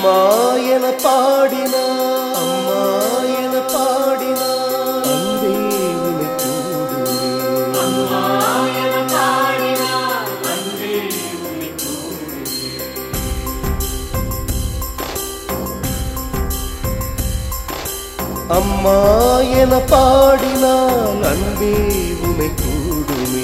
அம்மா என பாடினா அம்மா என பாடினா அன்பே உனை கூடுமே அம்மா என பாடினால் அன்பே உனை கூடுமே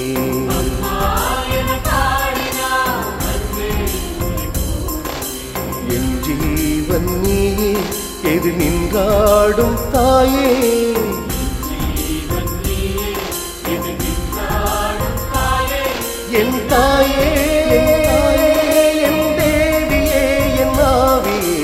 என் ஜீவன் நீயே எது நின்றாடும் தாயே என் தாயே என் தாயே, என் தேவியே என் ஆவியே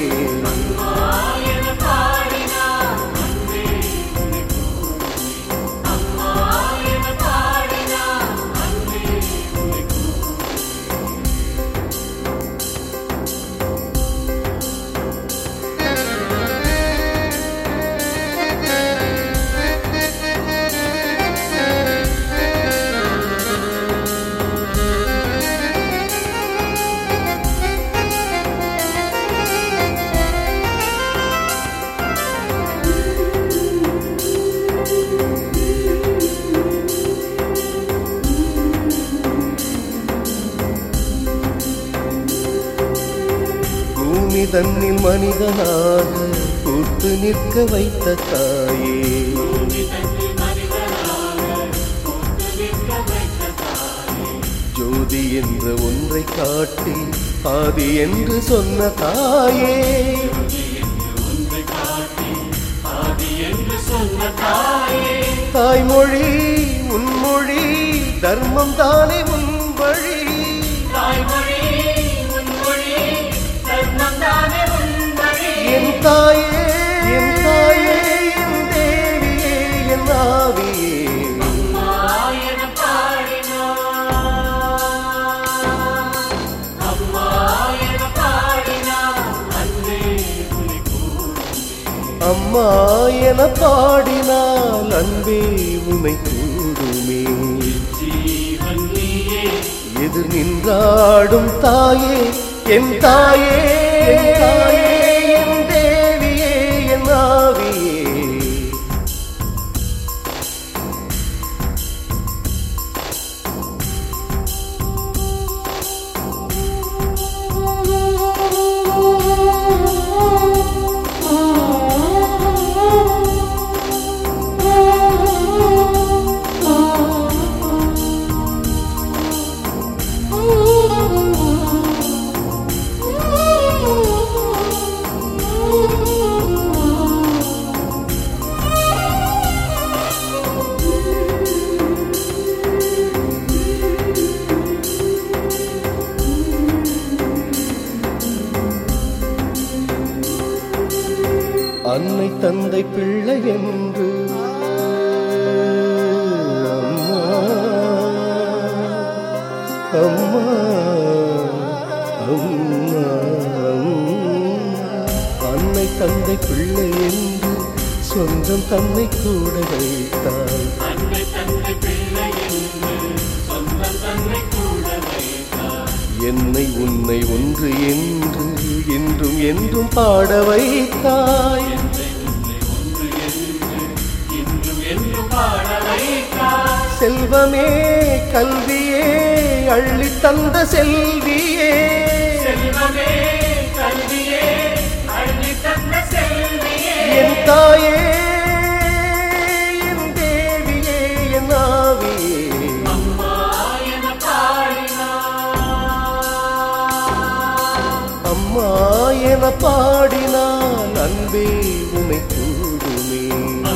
பூமி தன்னில் மனிதனாக கூத்து நிற்க வைத்த தாயே ஜோதி என்ற ஒன்றை காட்டி ஆதி என்று சொன்ன தாயே தாய்மொழி உன்மொழி தர்மம் தானே உன் வழி என் தாயே என் தாயே என் தேவியே என் ஆவியே அம்மா என பாடினால் அன்பே உனை கூடுமே எதிர் நின்றாடும் தாயே என் தாயே என் தாயே என் தேவியே என் ஆவியே அன்னை தந்தை பிள்ளை என்று அம்மா அம்மா அம்மா அன்னை தந்தை பிள்ளை என்று சொந்தம் தன்னை கூட வைத்தாள் என்னை உன்னை ஒன்று என்று என்றும் என்றும் பாட வைத்தாய் செல்வமே கல்வியே அள்ளி தந்த செல்வியே என் தாயே என் தேவியே என் ஆவியே அம்மா என பாடினால் அன்பே உனை கூடுமே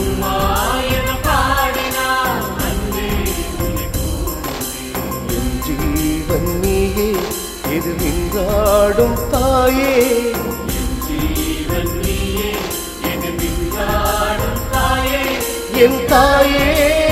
என் ஜீவன் நீயே எது நின்றாடும் தாயே என் தாயே